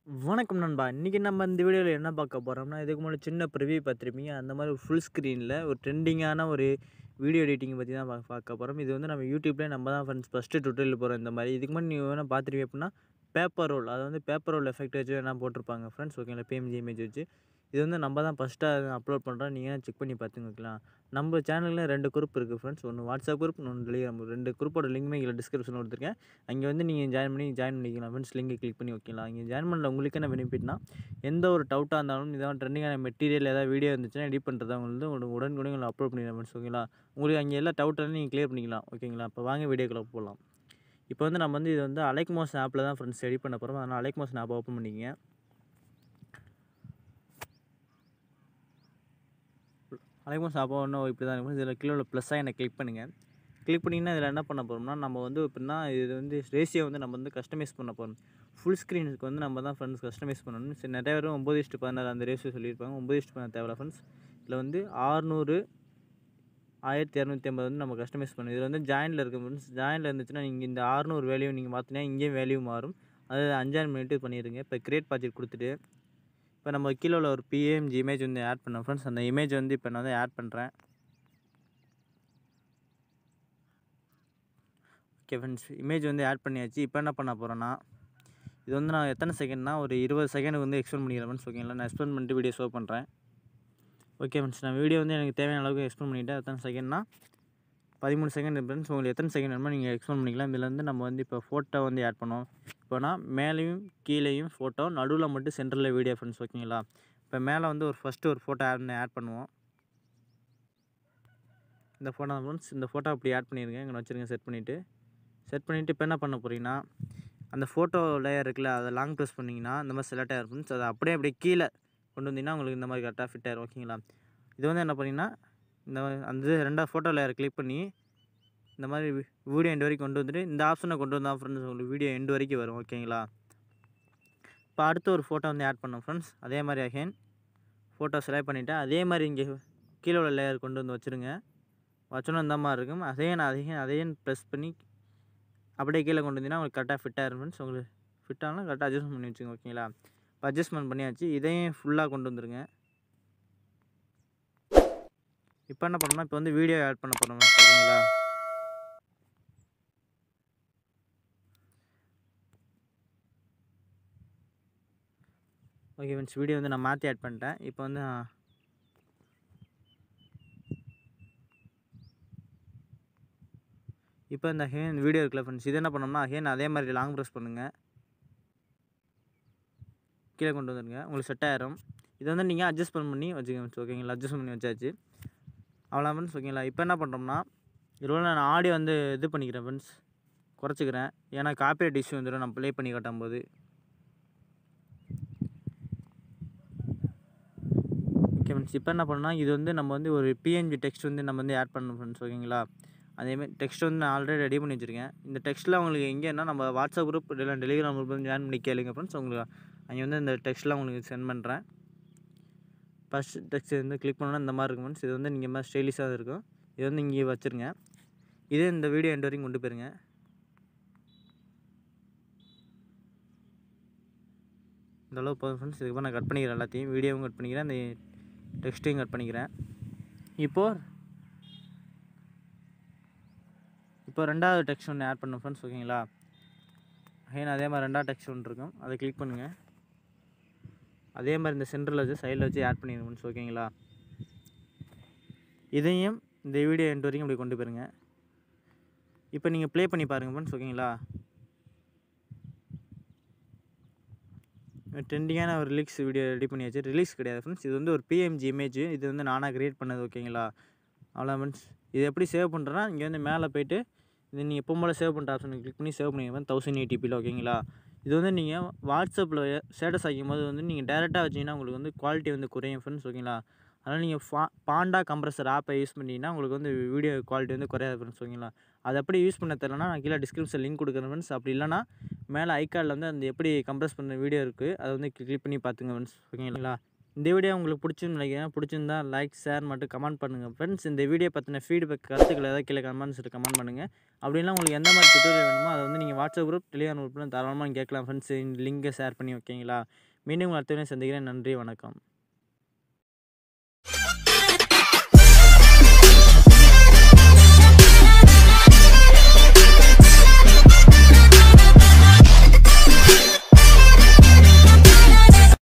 வணக்கம் நண்பா இன்றைக்கி நம்ம இந்த வீடியோவில் என்ன பார்க்க போகிறோம்னா இதுக்கு முன்னாடி சின்ன ப்ரிவியூ பார்த்துருப்பீங்க அந்த மாதிரி ஃபுல் ஸ்க்ரீனில் ஒரு ட்ரெண்டிங்கான ஒரு வீடியோ எடிட்டிங் பற்றி தான் பா- பார்க்க போகிறோம் இது வந்து நம்ம யூடியூப்லேயே நம்ம தான் ஃப்ரெண்ட்ஸ் ஃபஸ்ட்டு டுட்டோரியல் போகிறோம் இந்த மாதிரி இதுக்கு முன்னாடி நீங்கள் வேணால் பார்த்துருவீங்க அப்படின்னா பேப்பர் ரோல் அது வந்து பேப்பர் ரோல் எஃபெக்ட் வச்சு வேணால் போட்டிருப்பாங்க ஃப்ரெண்ட்ஸ் ஓகேங்களா பிஎம்ஜி இமேஜ் வச்சு இது வந்து நம்ம தான் ஃபஸ்ட்டாக அப்லோட் பண்ணுறோம் நீங்கள் செக் பண்ணி பார்த்துக்கலாம் நம்ம சேனலில் ரெண்டு குரூப் இருக்குது ஃப்ரெண்ட்ஸ் ஒன்று வாட்ஸ்அப் குரூப் ஒன்று டெலிகிராம் group. ரெண்டு குரூப்போட லிங்க்மே இங்கே டிஸ்கிரிப்ஷன் கொடுத்துருக்கேன் அங்கே வந்து நீங்கள் ஜாயின் பண்ணி ஜாயின் பண்ணிக்கலாம் ஃப்ரெண்ட்ஸ் லிங்கை கிளிக் பண்ணி வைக்கலாம் இங்கே ஜாயின் பண்ணல உங்களுக்கு என்ன பெனிஃபிட்னா எந்த ஒரு டவுட்டாக இருந்தாலும் இதான் ட்ரெண்டிங்கான மெட்டீரியல் ஏதாவது வீடியோ இருந்துச்சுன்னா எடிட் பண்ணுறது அவங்க வந்து உங்களுக்கு உடனுக்குடன் உங்களை அப்லோட் பண்ணிடலாம் ஃப்ரெண்ட்ஸ் ஓகேங்களா உங்களுக்கு அங்கே எல்லா டவுட்டாலும் நீங்கள் க்ளியர் பண்ணிக்கலாம் ஓகேங்களா இப்போ வாங்க வீடியோக்குள்ளே போகலாம் இப்போ வந்து நம்ம வந்து இது வந்து அலைக் மோஷன் ஆப்பில் தான் ஃப்ரெண்ட்ஸ் எடிட் பண்ண போகிறோம் அதனால் அலைக் மோஷன் ஆப்பை ஓப்பன் பண்ணிக்கங்க அலைக் மோஷன் ஆப்பை ஒன்றும் இப்படி தான் இருக்கும் இதில் கீழே உள்ள ப்ளஸ்ஸாக என்னை கிளிக் பண்ணுங்கள் கிளிக் பண்ணிங்கன்னா இதில் என்ன பண்ண போகிறோம்னா நம்ம வந்து எப்படின்னா இது வந்து ரேஷியோ வந்து நம்ம வந்து கஸ்டமைஸ் பண்ண போகிறோம் ஃபுல் ஸ்க்ரீனுக்கு வந்து நம்ம தான் ஃப்ரெண்ட்ஸ் கஸ்டமைஸ் பண்ணணும் சரி நிறைய பேர் ஒம்பது இஷ்டு பதினாறு அந்த ரேஷியோ சொல்லியிருப்பாங்க ஒம்பது இஷ்டு பதினாறு தேவையில்ல ஃப்ரெண்ட்ஸ் இதில் வந்து ஆறுநூறு ஆயிரத்தி இரநூத்தி ஐம்பது வந்து நம்ம கஸ்டமைஸ் பண்ணணும் இதில் வந்து ஜாயினில் இருக்க ஃப்ரெண்ட்ஸ் ஜாயினில் இருந்துச்சுன்னா நீங்கள் இந்த ஆறுநூறு வேல்யூ நீங்கள் மாற்றினா இங்கேயும் வேல்யூ மாறும் அது அஞ்சாறு மினிட்டு பண்ணிடுங்க இப்போ கிரியேட் ப்ராஜெக்ட் கொடுத்துட்டு இப்போ நம்ம கீழே உள்ள ஒரு பிஎம்ஜி இமேஜ் வந்து ஆட் பண்ணோம் ஃப்ரெண்ட்ஸ் அந்த இமேஜ் வந்து இப்போ நான் வந்து ஆட் பண்ணுறேன் ஓகே ஃப்ரெண்ட்ஸ் இமேஜ் வந்து ஆட் பண்ணியாச்சு இப்போ என்ன பண்ண போகிறேன்னா இது வந்து நான் எத்தனை செகண்ட்னா ஒரு இருபது செகண்டுக்கு வந்து எக்ஸ்பெண்ட் பண்ணிக்கிறேன் ஃப்ரெண்ட்ஸ் ஓகேங்களா நான் எக்ஸ்பெண்ட் பண்ணிட்டு வீடியோ ஷோ பண்ணுறேன் ஓகே ஃப்ரெண்ட்ஸ் நான் வீடியோ வந்து எனக்கு தேவையான அளவுக்கு எக்ஸ்பெண்ட் பண்ணிவிட்டேன் எத்தனை செகண்ட்னா பதிமூணு செகண்ட் ஃப்ரெண்ட்ஸ் உங்களுக்கு எத்தனை செகண்ட் வேணுமோ நீங்கள் எக்ஸ்பெண்ட் பண்ணிக்கலாம் இதில் வந்து நம்ம வந்து இப்போ ஃபோட்டோ வந்து ஆட் பண்ணோம் இப்போனா மேலேயும் கீழேயும் ஃபோட்டோ நடுவில் மட்டும் சென்டரில் வீடியோ ஃப்ரெண்ட்ஸ் ஓகேங்களா இப்போ மேலே வந்து ஒரு ஃபஸ்ட்டு ஒரு ஃபோட்டோ ஆட் ஆட் பண்ணுவோம் இந்த ஃபோட்டோ ஃப்ரெண்ட்ஸ் இந்த ஃபோட்டோ அப்படி ஆட் பண்ணிடுங்க இங்கே வச்சுருங்க செட் பண்ணிவிட்டு செட் பண்ணிவிட்டு இப்போ என்ன பண்ண போகிறீங்கன்னா அந்த ஃபோட்டோ லேயர் இருக்குல்ல அதை லாங் ப்ரெஸ் பண்ணிங்கன்னா இந்த மாதிரி செலக்ட் ஆகிரும் ஃப்ரெண்ட்ஸ் அதை அப்படியே அப்படியே கீழே கொண்டு வந்தீங்கன்னா உங்களுக்கு இந்த மாதிரி கரெக்டாக ஃபிட் ஆயிரும் ஓகேங்களா இது வந்து என்ன பண்ணீங்கன்னா இந்த மாதிரி அந்த ரெண்டாவது ஃபோட்டோ லேயர் கிளிக் பண்ணி இந்த மாதிரி வீடியோ எண்டு வரைக்கும் கொண்டு வந்துட்டு இந்த ஆப்ஷனை கொண்டு வந்தால் ஃப்ரெண்ட்ஸ் உங்களுக்கு வீடியோ எண்டு வரைக்கும் வரும் ஓகேங்களா இப்போ அடுத்து ஒரு ஃபோட்டோ வந்து ஆட் பண்ணோம் ஃப்ரெண்ட்ஸ் அதே மாதிரி அகைன் ஃபோட்டோ செலக்ட் பண்ணிவிட்டேன் அதே மாதிரி இங்கே கீழே உள்ள லேயர் கொண்டு வந்து வச்சுருங்க வச்சோன்னா இந்த மாதிரி இருக்கும் அதையும் நான் அதையும் அதையும் ப்ரெஸ் பண்ணி அப்படியே கீழே கொண்டு வந்தீங்கன்னா உங்களுக்கு கரெக்டாக ஃபிட் ஆயிரும் ஃப்ரெண்ட்ஸ் உங்களுக்கு ஃபிட் ஆனால் கரெக்டாக அட்ஜஸ்ட் பண்ணி வச்சுங்க ஓகேங்களா இப்போ அட்ஜஸ்ட்மெண்ட் பண்ணியாச்சு இதையும் ஃபுல்லாக கொண்டு வந்துருங்க இப்போ என்ன பண்ணணும் இப்போ வந்து வீடியோ ஆட் பண்ண போகிறோம் ஓகேங்களா ஓகே ஃப்ரெண்ட்ஸ் வீடியோ வந்து நான் மாற்றி ஆட் பண்ணிட்டேன் இப்போ வந்து நான் இப்போ இந்த ஹேன் வீடியோ இருக்குல்ல ஃப்ரெண்ட்ஸ் இது என்ன பண்ணோம்னா ஹேன் அதே மாதிரி லாங் ப்ரெஸ் பண்ணுங்கள் கீழே கொண்டு வந்துடுங்க உங்களுக்கு செட் ஆயிரும் இது வந்து நீங்கள் அட்ஜஸ்ட் பண்ணி வச்சுக்கோங்க friends, ஓகேங்களா அட்ஜஸ்ட் பண்ணி வச்சாச்சு அவ்வளோ ஃப்ரெண்ட்ஸ் ஓகேங்களா இப்போ என்ன பண்ணுறோம்னா இதில் நான் ஆடியோ வந்து இது பண்ணிக்கிறேன் ஃப்ரெண்ட்ஸ் குறைச்சிக்கிறேன் ஏன்னா காப்பிரைட் இஷ்யூ வந்துடும் நான் ப்ளே பண்ணி காட்டும் போது ஓகே ஃப்ரெண்ட்ஸ் இப்போ என்ன பண்ணால் இது வந்து நம்ம வந்து ஒரு பிஎன்ஜி டெக்ஸ்ட் வந்து நம்ம வந்து ஆட் பண்ணணும் ஃப்ரெண்ட்ஸ் ஓகேங்களா அதேமாதிரி டெக்ஸ்ட் வந்து நான் ஆல்ரெடி ரெடி பண்ணி வச்சுருக்கேன் இந்த டெக்ஸ்ட்டில் உங்களுக்கு எங்கேன்னா நம்ம வாட்ஸ்அப் குரூப் இல்லை டெலிகிராம் குரூப் வந்து ஜாயின் பண்ணி கேளுங்க ஃப்ரெண்ட்ஸ் உங்களுக்கு அங்கே வந்து இந்த டெக்ஸ்ட்டில் உங்களுக்கு சென்ட் பண்ணுறேன் ஃபஸ்ட் டெக்ஸ்ட் வந்து கிளிக் பண்ணோன்னா இந்த மாதிரி இருக்கும் ஃப்ரெண்ட்ஸ் இது வந்து நீங்கள் மாதிரி ஸ்டைலிஷாக இருக்கும் இது வந்து இங்கே வச்சுருங்க இதே இந்த வீடியோ எண்ட் வரைக்கும் கொண்டு போயிருங்க இந்த அளவு போதும் ஃப்ரெண்ட்ஸ் இதுக்கப்புறம் நான் கட் பண்ணிக்கிறேன் எல்லாத்தையும் வீடியோவும் கட் பண்ணிக்கிறேன் அந்த டெக்ஸ்ட்டையும் கட் பண்ணிக்கிறேன் இப்போது இப்போ ரெண்டாவது டெக்ஸ்ட் ஒன்று ஆட் பண்ணணும் ஃப்ரெண்ட்ஸ் ஓகேங்களா அகைன் அதே மாதிரி ரெண்டாவது டெக்ஸ்ட் ஒன்று இருக்கும் அதை கிளிக் பண்ணுங்கள் அதே மாதிரி இந்த சென்டரில் வச்சு சைடில் வச்சு ஆட் பண்ணிடுங்க ஃப்ரெண்ட்ஸ் ஓகேங்களா இதையும் இந்த வீடியோ எண்ட் வரைக்கும் இப்படி கொண்டு போயிருங்க இப்போ நீங்கள் ப்ளே பண்ணி பாருங்கள் ஃப்ரெண்ட்ஸ் ஓகேங்களா ட்ரெண்டிங்கான ஒரு ரிலீக்ஸ் வீடியோ ரெடி பண்ணியாச்சு ரிலீஸ் கிடையாது ஃப்ரெண்ட்ஸ் இது வந்து ஒரு பிஎம்ஜி இமேஜ் இது வந்து நானாக க்ரியேட் பண்ணது ஓகேங்களா அவ்வளோ ஃப்ரெண்ட்ஸ் இது எப்படி சேவ் பண்ணுறேன்னா இங்கே வந்து மேலே போயிட்டு இது நீங்கள் எப்போ போல் சேவ் பண்ணுற ஆப்ஷனை கிளிக் பண்ணி சேவ் பண்ணிங்க தௌசண்ட் எயிட்டிபியில் ஓகேங்களா இது வந்து நீங்கள் வாட்ஸ்அப்பில் ஸ்டேட்டஸ் ஆக்கும் போது வந்து நீங்கள் டேரெக்டாக வச்சிங்கன்னா உங்களுக்கு வந்து குவாலிட்டி வந்து குறையும் ஃப்ரெண்ட்ஸ் ஓகேங்களா அதனால் நீங்கள் ஃபா பாண்டா கம்ப்ரஸர் ஆப்பை யூஸ் பண்ணிங்கன்னா உங்களுக்கு வந்து வீடியோ குவாலிட்டி வந்து குறையாது ஃப்ரெண்ட்ஸ் ஓகேங்களா அது எப்படி யூஸ் பண்ண தெரியலனா நான் கீழே டிஸ்கிரிப்ஷன் லிங்க் கொடுக்குறேன் ஃப்ரெண்ட்ஸ் அப்படி இல்லைனா மேலே ஐகார்டில் வந்து அந்த எப்படி கம்ப்ரஸ் பண்ண வீடியோ இருக்குது அதை வந்து கிளிக் பண்ணி பார்த்துங்க ஃப்ரெண்ட்ஸ் ஓகேங்களா இந்த வீடியோ உங்களுக்கு பிடிச்சுன்னு நினைக்கிறேன் பிடிச்சிருந்தா லைக் ஷேர் மட்டும் கமெண்ட் பண்ணுங்கள் ஃப்ரெண்ட்ஸ் இந்த வீடியோ பற்றின ஃபீட்பேக் கருத்துக்கள் ஏதாவது கீழே கமெண்ட்ஸில் கமெண்ட் பண்ணுங்கள் அப்படின்னா உங்களுக்கு எந்த மாதிரி டுட்டோரியல் வேணுமோ அதை வந்து நீங்கள் வாட்ஸ்அப் குரூப் டெலிகிராம் குரூப்பில் தாராளமாக கேட்கலாம் ஃப்ரெண்ட்ஸ் லிங்கை ஷேர் பண்ணி ஓகேங்களா மீண்டும் அடுத்த வீடியோ சந்திக்கிறேன் நன்றி வணக்கம்